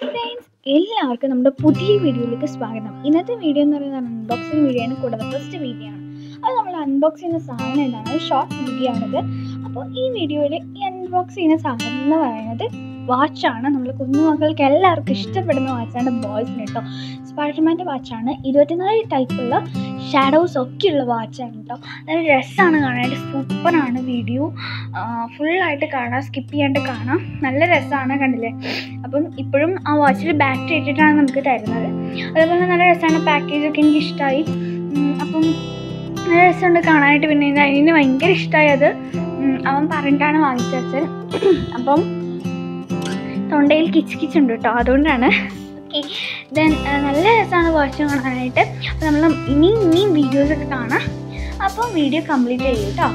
friends എല്ലാവർക്കും നമ്മുടെ പുതിയ വീഡിയോയിലേക്ക് സ്വാഗതം ഇന്നത്തെ വീഡിയോ എന്ന് പറയുന്നത് അൺബോക്സിങ് വീഡിയോ ആണ് കൂടാതെ ഫസ്റ്റ് വീഡിയോ ആണ് അത് നമ്മൾ അൺബോക്സ് ചെയ്യുന്ന സാധനം എന്താണ് ഷോർട്ട് വീഡിയോ ആണിത് അപ്പോൾ ഈ വീഡിയോയിൽ ഈ അൺബോക്സ് ചെയ്യുന്ന സാധനം എന്ന് പറയുന്നത് വാച്ചാണ് നമ്മൾ കുഞ്ഞുമക്കൾക്ക് എല്ലാവർക്കും ഇഷ്ടപ്പെടുന്ന വാച്ചാണ് ബോയ്സിന് കേട്ടോ സ്പൈഡർമാൻ്റെ വാച്ചാണ് ഇരുപത്തിനാല് ടൈപ്പുള്ള ഷാഡോസ് ഒക്കെയുള്ള വാച്ചാണ് കേട്ടോ നല്ല രസമാണ് കാണാനായിട്ട് സൂപ്പറാണ് വീഡിയോ ഫുള്ളായിട്ട് കാണാം സ്കിപ്പ് ചെയ്യാണ്ട് കാണാം നല്ല രസമാണ് കണ്ടില്ലേ അപ്പം ഇപ്പോഴും ആ വാച്ചിൽ ബാറ്ററി ഇട്ടിട്ടാണ് നമുക്ക് തരുന്നത് അതേപോലെ നല്ല രസമാണ് പാക്കേജൊക്കെ എനിക്ക് ഇഷ്ടമായി അപ്പം നല്ല രസമുണ്ട് കാണാനായിട്ട് പിന്നെ ഇത് അതിന് ഭയങ്കര ഇഷ്ടമായി അത് ഉം, അവൻ പറഞ്ഞിട്ടാണ് വാങ്ങിച്ചത് അച്ഛൻ അപ്പം തൊണ്ടയിൽ കിച്ച് കിച്ച് ഉണ്ട് കേട്ടോ അതുകൊണ്ടാണ് ഓക്കെ ദെൻ നല്ല രസമാണ് വാച്ച് കാണാനായിട്ട് അപ്പോൾ നമ്മൾ ഇനി ഇനിയും വീഡിയോസൊക്കെ കാണാം അപ്പോൾ വീഡിയോ കംപ്ലീറ്റ് ചെയ്യും കേട്ടോ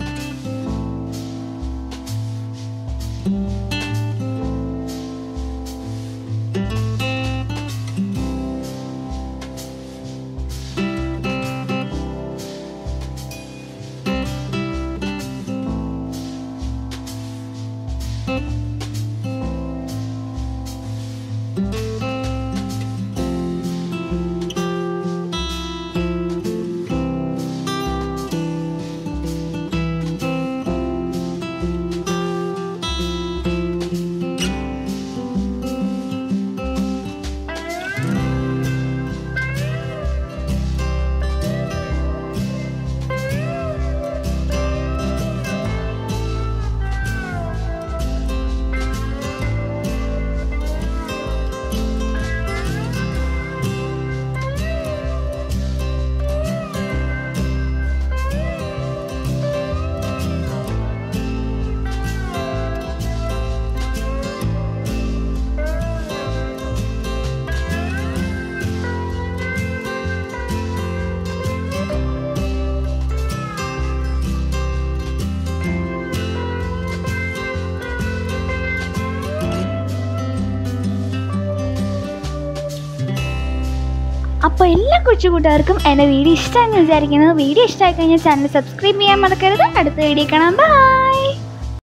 അപ്പോൾ എല്ലാ കൊച്ചു കൂട്ടുകാർക്കും എൻ്റെ വീഡിയോ ഇഷ്ടമാണെന്ന് വിചാരിക്കുന്നത് വീഡിയോ ഇഷ്ടമായി കഴിഞ്ഞാൽ ചാനൽ സബ്സ്ക്രൈബ് ചെയ്യാൻ മറക്കരുത് അടുത്ത വീഡിയോ കാണാം ബൈ